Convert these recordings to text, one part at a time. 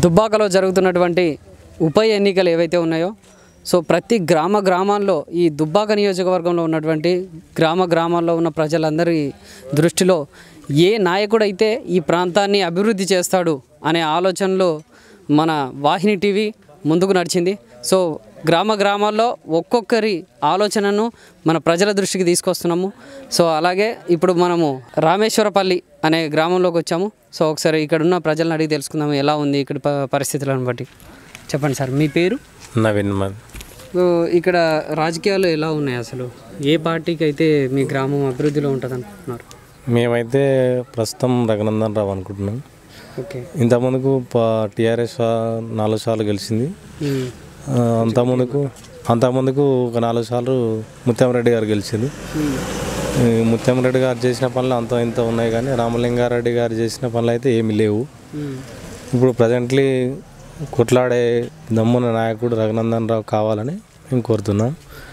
దుబ్బాకలో జరుగుతున్నటువంటి ఉప ఎన్నికలు ఏవైతే ఉన్నాయో సో ప్రతి గ్రామ గ్రామాల్లో ఈ దుబ్బాక నియోజకవర్గంలో ఉన్నటువంటి గ్రామ గ్రామాల్లో ఉన్న ప్రజలందరి దృష్టిలో ఏ నాయకుడైతే ఈ ప్రాంతాన్ని అభివృద్ధి చేస్తాడు అనే ఆలోచనలో మన వాహిని టీవీ ముందుకు నడిచింది సో గ్రామ గ్రామాల్లో ఒక్కొక్కరి ఆలోచనను మన ప్రజల దృష్టికి తీసుకొస్తున్నాము సో అలాగే ఇప్పుడు మనము రామేశ్వరపల్లి అనే గ్రామంలోకి వచ్చాము సో ఒకసారి ఇక్కడ ఉన్న ప్రజలను అడిగి తెలుసుకుందాము ఎలా ఉంది ఇక్కడ ప- పరిస్థితులను బట్టి చెప్పండి సార్ మీ పేరు నవీన్ మద్ సో ఇక్కడ రాజకీయాలు ఎలా ఉన్నాయి అసలు ఏ పార్టీకి అయితే మీ గ్రామం అభివృద్ధిలో ఉంటుంది అనుకుంటున్నారు మేమైతే ప్రస్తుతం రఘునందన్ రావు అనుకుంటున్నాం ఓకే ఇంతకుముందుకు టీఆర్ఎస్ నాలుగు సార్లు గెలిచింది ఉమ్. ఆ, అంతకుముందుకు అంతకుముందుకు ఒక నాలుగు సార్లు ముత్యంరెడ్డి గారు గెలిచింది ఉమ్. ఈ ముత్యంరెడ్డి గారు చేసిన పనులు అంత ఇంత ఉన్నాయి కానీ రామలింగారెడ్డి గారు చేసిన పనులు అయితే ఏమీ లేవు ఉమ్. ఇప్పుడు ప్రజెంట్లీ కొట్లాడే దమ్మున నాయకుడు రఘునందన్ రావు కావాలని మేము కోరుతున్నాం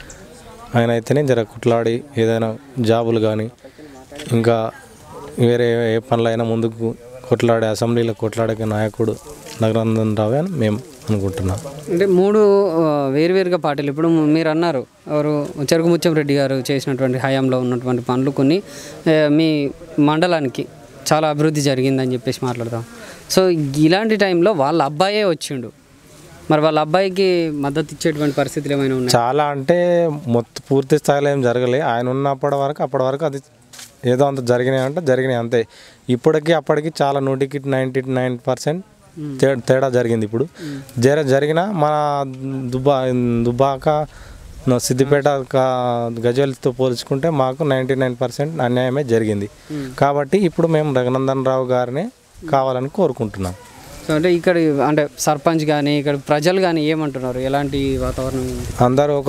ఆయన అయితేనే జర కొట్లాడి ఏదైనా జాబులు కానీ ఇంకా వేరే ఏ పనులైనా ముందుకు కొట్లాడే అసెంబ్లీలో కొట్లాడే నాయకుడు రఘునందన్ రావు అని మేము అనుకుంటున్నాం అంటే మూడు ఆ, వేరువేరుగా పార్టీలు ఇప్పుడు మీరు అన్నారు ఎవరు చెరుకు ముత్యం రెడ్డి గారు చేసినటువంటి హయాంలో ఉన్నటువంటి పనులు కొన్ని ఆ, మీ మండలానికి చాలా అభివృద్ధి జరిగిందని చెప్పేసి మాట్లాడతాం సో ఇలాంటి టైంలో వాళ్ళ అబ్బాయే వచ్చిండు మరి వాళ్ళ అబ్బాయికి మద్దతు ఇచ్చేటువంటి పరిస్థితులు ఏమైనా ఉన్నాయి చాలా అంటే మొత్తం పూర్తి స్థాయిలో ఏం జరగలే ఆయన ఉన్నప్పటి వరకు అప్పటి వరకు అది ఏదో అంత జరిగినాయి అంటే జరిగినాయి అంతే ఇప్పటికి అప్పటికి చాలా నూటికి నైంటీ నైన్ పర్సెంట్ తేడా జరిగింది ఇప్పుడు జర జరిగిన మన దుబ్బా దుబ్బాక నా సిద్దిపేట కా- గజవెల్తో పోల్చుకుంటే మాకు నైంటీ నైన్ పర్సెంట్ అన్యాయమే జరిగింది కాబట్టి ఇప్పుడు మేము రఘునందన్ రావు గారిని కావాలని కోరుకుంటున్నాం సో అంటే ఇక్కడ అంటే సర్పంచ్ కానీ ఇక్కడ ప్రజలు కానీ ఏమంటున్నారు ఎలాంటి వాతావరణం ఉంది అందరూ ఒక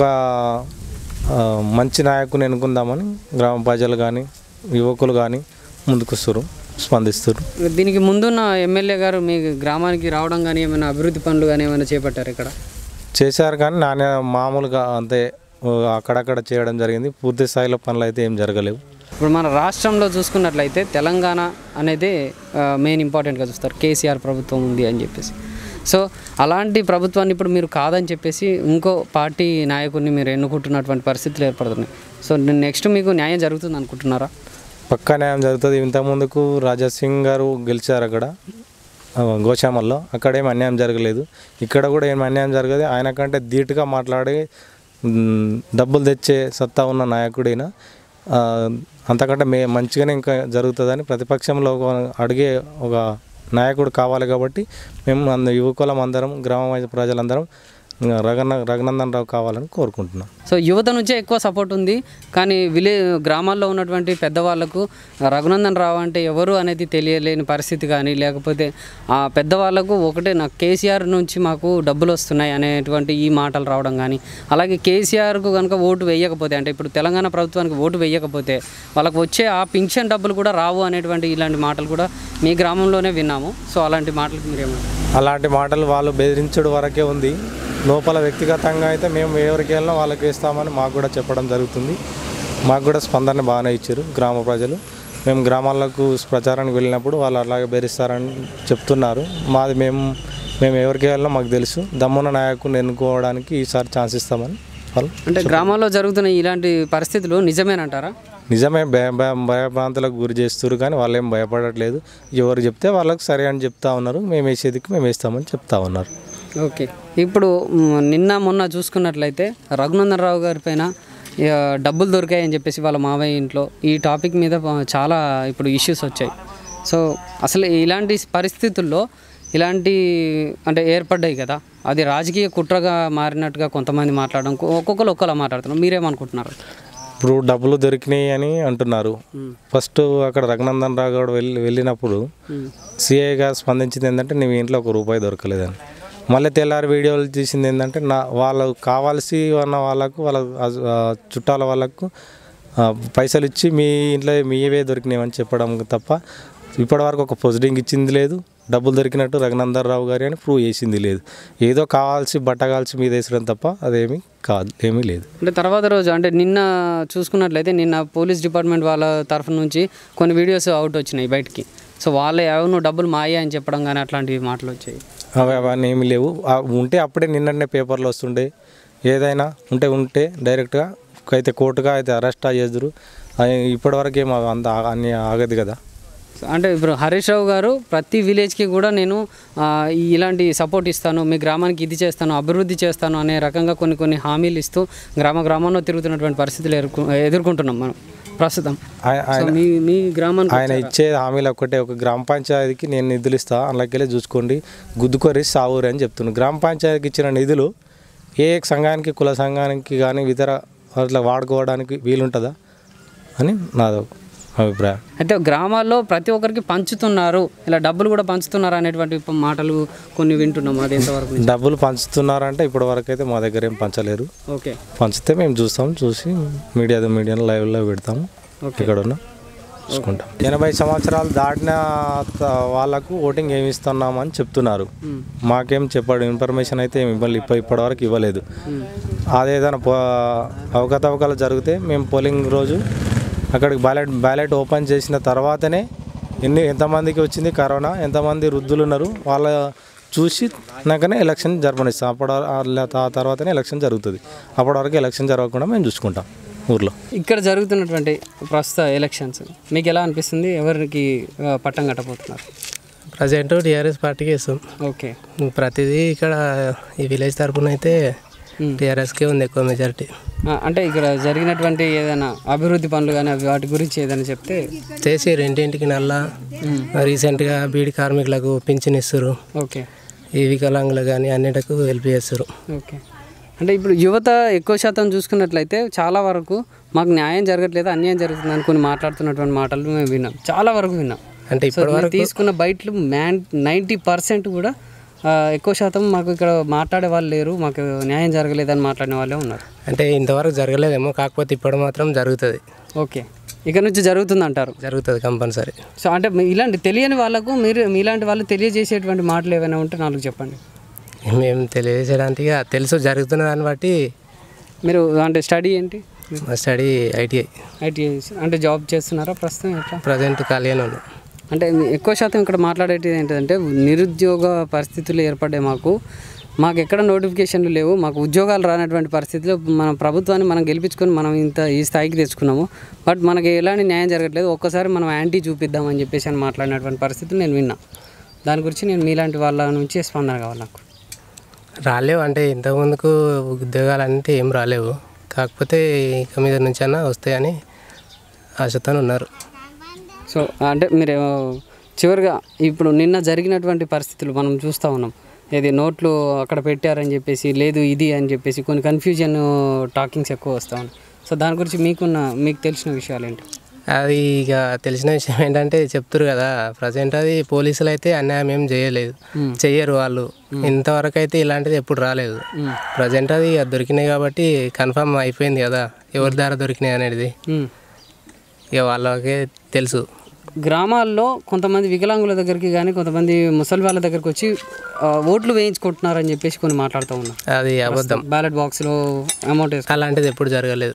ఆ, మంచి నాయకుని ఎన్నుకుందామని గ్రామ ప్రజలు కానీ యువకులు కానీ ముందుకొస్తారు స్పందిస్తారు దీనికి ముందున్న ఎమ్మెల్యే గారు మీ గ్రామానికి రావడం కానీ ఏమైనా అభివృద్ధి పనులు కానీ ఏమైనా చేపట్టారు ఇక్కడ చేశారు కానీ నాణ్య మామూలుగా అంతే ఓ, అక్కడక్కడ చేయడం జరిగింది పూర్తి స్థాయిలో పనులు అయితే ఏం జరగలేవు ఇప్పుడు మన రాష్ట్రంలో చూసుకున్నట్లయితే తెలంగాణ అనేది మెయిన్ ఇంపార్టెంట్గా చూస్తారు కేసీఆర్ ప్రభుత్వం ఉంది అని చెప్పేసి సో అలాంటి ప్రభుత్వాన్ని ఇప్పుడు మీరు కాదని చెప్పేసి ఇంకో పార్టీ నాయకుడిని మీరు ఎన్నుకుంటున్నటువంటి పరిస్థితులు ఏర్పడుతున్నాయి సో నెక్స్ట్ మీకు న్యాయం జరుగుతుంది అనుకుంటున్నారా పక్కా న్యాయం జరుగుతుంది ఇంతకుముందుకు రాజా సింగ్ గారు గెలిచారు అక్కడ ఆ, గోశామల్లో అక్కడ ఏం అన్యాయం జరగలేదు ఇక్కడ కూడా ఏం అన్యాయం జరగదు ఆయన కంటే ధీటుగా మాట్లాడి మ్, డబ్బులు తెచ్చే సత్తా ఉన్న నాయకుడైన ఆ, అంతకంటే మే మంచిగానే ఇంకా జరుగుతుందని ప్రతిపక్షంలో ఒక అడిగే ఒక నాయకుడు కావాలి కాబట్టి మేము అంద యువకులం అందరం గ్రామ ప్రజలందరం రఘన రఘునందన్ రావు కావాలని కోరుకుంటున్నాం సో యువత నుంచే ఎక్కువ సపోర్ట్ ఉంది కానీ విలే గ్రామాల్లో ఉన్నటువంటి పెద్దవాళ్ళకు రఘునందన్ రావు అంటే ఎవరు అనేది తెలియలేని పరిస్థితి కానీ లేకపోతే ఆ పెద్దవాళ్ళకు ఒకటే నాకు కేసీఆర్ నుంచి మాకు డబ్బులు వస్తున్నాయి అనేటువంటి ఈ మాటలు రావడం కానీ అలాగే కేసీఆర్కు కనుక ఓటు వేయకపోతే అంటే ఇప్పుడు తెలంగాణ ప్రభుత్వానికి ఓటు వేయకపోతే వాళ్ళకు వచ్చే ఆ పింఛన్ డబ్బులు కూడా రావు అనేటువంటి ఇలాంటి మాటలు కూడా మీ గ్రామంలోనే విన్నాము సో అలాంటి మాటలకు మీరేమంటారు అలాంటి మాటలు వాళ్ళు బెదిరించడం వరకే ఉంది లోపల వ్యక్తిగతంగా అయితే మేము ఎవరికి వెళ్ళినా వాళ్ళకి ఇస్తామని మాకు కూడా చెప్పడం జరుగుతుంది మాకు కూడా స్పందన బాగానే ఇచ్చారు గ్రామ ప్రజలు మేము గ్రామాలకు ప్రచారానికి వెళ్ళినప్పుడు వాళ్ళు అలాగే బెదిరిస్తారని చెప్తున్నారు మాది మేము మేము ఎవరికి వెళ్ళినా మాకు తెలుసు దమ్మున నాయకుని ఎన్నుకోవడానికి ఈసారి ఛాన్స్ ఇస్తామని వాళ్ళు అంటే గ్రామాల్లో జరుగుతున్న ఇలాంటి పరిస్థితులు నిజమేనంటారా నిజమే భయ భయ భయభ్రాంతులకు గురి చేస్తారు కానీ వాళ్ళు ఏం భయపడట్లేదు ఎవరు చెప్తే వాళ్ళకి సరే అని చెప్తా ఉన్నారు మేము వేసేదికి మేము వేస్తామని చెప్తా ఉన్నారు ఓకే ఇప్పుడు మ్, నిన్న మొన్న చూసుకున్నట్లయితే రఘునందన్ రావు గారి పైన ఇక, డబ్బులు దొరికాయని చెప్పేసి వాళ్ళ మావయ్య ఇంట్లో ఈ టాపిక్ మీద ప- చాలా ఇప్పుడు ఇష్యూస్ వచ్చాయి సో అసలు ఇలాంటి పరిస్థితుల్లో ఇలాంటి అంటే ఏర్పడ్డాయి కదా అది రాజకీయ కుట్రగా మారినట్టుగా కొంతమంది మాట్లాడడం ఒక్కొక్కరు ఒక్కలా మాట్లాడుతున్నారు మీరేమనుకుంటున్నారు ఇప్పుడు డబ్బులు దొరికినాయి అని అంటున్నారు ఫస్ట్ అక్కడ రఘునందన్ రావు గారు వెళ్ళి వెళ్ళినప్పుడు సిఐ గారు స్పందించింది ఏంటంటే నీ ఇంట్లో ఒక రూపాయి దొరకలేదని మళ్ళీ తెల్లారి వీడియోలు తీసింది ఏంటంటే నా వాళ్ళకు కావాల్సి ఉన్న వాళ్ళకు వాళ్ళ హస్- ఆ, చుట్టాల వాళ్ళకు ఆ, పైసలు ఇచ్చి మీ ఇంట్లో మీవే దొరికినాయని చెప్పడం తప్ప ఇప్పటివరకు ఒక ప్రొసీడింగ్ ఇచ్చింది లేదు డబ్బులు దొరికినట్టు రఘునందన్ రావు గారి అని ప్రూవ్ చేసింది లేదు ఏదో కావాల్సి బట్ట కావాల్సి మీద వేసడం తప్ప అదేమీ కాదు ఏమీ లేదు అంటే తర్వాత రోజు అంటే నిన్న చూసుకున్నట్లయితే నిన్న పోలీస్ డిపార్ట్మెంట్ వాళ్ళ తరఫు నుంచి కొన్ని వీడియోస్ అవుట్ వచ్చినాయి బయటికి సో వాళ్ళే అవును డబ్బులు మాయే అని చెప్పడం కానీ అట్లాంటివి మాటలు వచ్చాయి అవి అవన్నీ ఏమి లేవు ఆ ఉంటే అప్పుడే నిన్ననే పేపర్లు వస్తుండే ఏదైనా ఉంటే ఉంటే డైరెక్ట్గా అయితే కోర్టుగా అయితే అరెస్ట్ చేద్దరు ఇప్పటివరకు ఏం అంత అన్ని ఆగదు కదా అంటే ఇప్పుడు హరీష్ రావు గారు ప్రతి విలేజ్కి కూడా నేను ఆ, ఈ- ఇలాంటి సపోర్ట్ ఇస్తాను మీ గ్రామానికి ఇది చేస్తాను అభివృద్ధి చేస్తాను అనే రకంగా కొన్ని కొన్ని హామీలు ఇస్తూ గ్రామ గ్రామంలో తిరుగుతున్నటువంటి పరిస్థితులు ఎదుర్కొ ఎదుర్కొంటున్నాం మనం ప్రస్తుతం ఆయ- సో ఆయన మీ మీ గ్రామానికి ఆయన ఇచ్చే హామీలు ఒక్కటే ఒక గ్రామ పంచాయతీకి నేను నిధులు ఇస్తా అందులోకెళ్ళి చూసుకోండి గుద్దుకొరి సావురి అని చెప్తున్నాను గ్రామ పంచాయతీకి ఇచ్చిన నిధులు ఏ సంఘానికి కుల సంఘానికి కానీ ఇతర అట్లా వాడుకోవడానికి వీలుంటుందా అని నాది అభిప్రాయం అయితే గ్రామాల్లో ప్రతి ఒక్కరికి పంచుతున్నారు ఇలా డబ్బులు కూడా పంచుతున్నారు అనేటువంటి ప- మాటలు కొన్ని వింటున్నాం అది ఎంతవరకు నిజం? డబ్బులు పంచుతున్నారంటే ఇప్పటి వరకు అయితే మా దగ్గర ఏం పంచలేరు ఓకే పంచితే మేము చూస్తాం చూసి మీడియా మీడియాలో లైవ్లో పెడతాము ఇక్కడ ఉన్న చూసుకుంటాం ఎనభై సంవత్సరాలు దాటిన త- వాళ్ళకు ఓటింగ్ ఏమి ఇస్తున్నామని చెప్తున్నారు మ్మ్. మాకేం చెప్పాడు ఇన్ఫర్మేషన్ అయితే ఏమి ఇవ్వలేదు ఇప్ప ఇప్పటివరకు ఇవ్వలేదు మ్మ్. అదేదైనా పో అవకతవకలు జరిగితే మేము పోలింగ్ రోజు అక్కడికి బ్యాలెట్ బ్యాలెట్ ఓపెన్ చేసిన తర్వాతనే ఎన్ని ఎంతమందికి వచ్చింది కరోనా ఎంతమంది వృద్ధులు ఉన్నారు వాళ్ళ చూసి నాకనే ఎలక్షన్ జరపనిస్తాం అప్పటి వర- ఆ ఆ తర్వాతనే ఎలక్షన్ జరుగుతుంది అప్పటి వరకు ఎలక్షన్ జరగకుండా మేము చూసుకుంటాం ఊర్లో ఇక్కడ జరుగుతున్నటువంటి ప్రస్తుత ఎలక్షన్స్ మీకు ఎలా అనిపిస్తుంది ఎవరికి ఆ, పట్టం కట్టబోతున్నారు ప్రజెంట్ టీఆర్ఎస్ పార్టీకి ఇస్తాం ఓకే ప్రతిదీ ఇక్కడ ఈ విలేజ్ తరపున అయితే టీఆర్ఎస్కే ఉంది ఎక్కువ మెజారిటీ ఆ, అంటే ఇక్కడ జరిగినటువంటి ఏదైనా అభివృద్ధి పనులు కానీ అవి వాటి గురించి ఏదైనా చెప్తే చేసి రెండింటికి నల్లా రీసెంట్గా బీడి కార్మికులకు పింఛన్ ఇస్తారు ఓకే ఈ వికలాంగులు కానీ అన్నిటికు హెల్ప్ చేస్తారు ఓకే అంటే ఇప్పుడు యువత ఎక్కువ శాతం చూసుకున్నట్లయితే చాలా వరకు మాకు న్యాయం జరగట్లేదు అన్యాయం జరుగుతుంది అనుకుని మాట్లాడుతున్నటువంటి మాటలు మేము విన్నాం చాలా వరకు విన్నాం అంటే సో ఇప్పటి మేము తీసుకున్న బయటలు మ్యాన్ నైంటీ పర్సెంట్ కూడా ఆ, ఎక్కువ శాతం మాకు ఇక్కడ మాట్లాడే వాళ్ళు లేరు మాకు న్యాయం జరగలేదని మాట్లాడిన వాళ్ళే ఉన్నారు అంటే ఇంతవరకు జరగలేదేమో కాకపోతే ఇప్పుడు మాత్రం జరుగుతుంది ఓకే ఇక్కడ నుంచి జరుగుతుంది అంటారు జరుగుతుంది కంపల్సరీ సో అంటే మీ- ఇలాంటి తెలియని వాళ్ళకు మీరు మీలాంటి వాళ్ళు తెలియజేసేటువంటి మాటలు ఏమైనా ఉంటే నాలుగు చెప్పండి మేము తెలియజేయడానికి ఇక తెలుసు జరుగుతున్న దాన్ని బట్టి మీరు అంటే స్టడీ ఏంటి మా స్టడీ ఐటీఐ ఐటీఐ అంటే జాబ్ చేస్తున్నారా ప్రస్తుతం ఎట్లా ప్రజెంట్ ఖాళీగానే ఉన్నాం అంటే మీ- ఎక్కువ శాతం ఇక్కడ మాట్లాడేది ఏంటంటే నిరుద్యోగ పరిస్థితులు ఏర్పడ్డాయి మాకు మాకు ఎక్కడ నోటిఫికేషన్లు లేవు మాకు ఉద్యోగాలు రానటువంటి పరిస్థితిలో మన ప్రభుత్వాన్ని మనం గెలిపించుకొని మనం ఇంత ఈ స్థాయికి తెచ్చుకున్నాము బట్ మనకి ఎలాంటి న్యాయం జరగట్లేదు ఒక్కసారి మనం యాంటీ చూపిద్దామని చెప్పేసి అని మాట్లాడినటువంటి పరిస్థితులు నేను విన్నా దాని గురించి నేను మీలాంటి వాళ్ళ నుంచి స్పందన కావాలి నాకు రాలేవు అంటే ఇంతకుముందుకు ఉద్యోగాలు అంటే ఏం రాలేవు కాకపోతే ఇక మీద నుంచి అన్నా వస్తాయని ఆశతో ఉన్నారు సో అంటే మీరు చివరిగా ఇప్పుడు నిన్న జరిగినటువంటి పరిస్థితులు మనం చూస్తూ ఉన్నాం ఏది నోట్లు అక్కడ పెట్టారని చెప్పేసి లేదు ఇది అని చెప్పేసి కొన్ని కన్ఫ్యూజన్ టాకింగ్స్ ఎక్కువ వస్తూ ఉన్నాయి సో దాని గురించి మీకున్న మీకు తెలిసిన విషయాలు ఏంటి అది ఇక తెలిసిన విషయం ఏంటంటే చెప్తారు కదా ప్రజెంట్ అది పోలీసులు అయితే అన్యాయం ఏం చేయలేదు చెయ్యరు వాళ్ళు ఇంతవరకు అయితే ఇలాంటిది ఎప్పుడు రాలేదు ప్రజెంట్ అది ఇక దొరికినాయి కాబట్టి కన్ఫర్మ్ అయిపోయింది కదా ఎవరి ద్వారా దొరికినాయి అనేది మ్మ్. ఇక వాళ్ళకే తెలుసు గ్రామాల్లో కొంతమంది వికలాంగుల దగ్గరికి కానీ కొంతమంది ముసలి వాళ్ళ దగ్గరికి వచ్చి ఆ, ఓట్లు వేయించుకుంటున్నారని చెప్పేసి కొన్ని మాట్లాడుతూ ఉన్నారు అది అబద్ధం బ్యాలెట్ బాక్స్లో అమౌంట్ వేసుకు అలాంటిది ఎప్పుడు జరగలేదు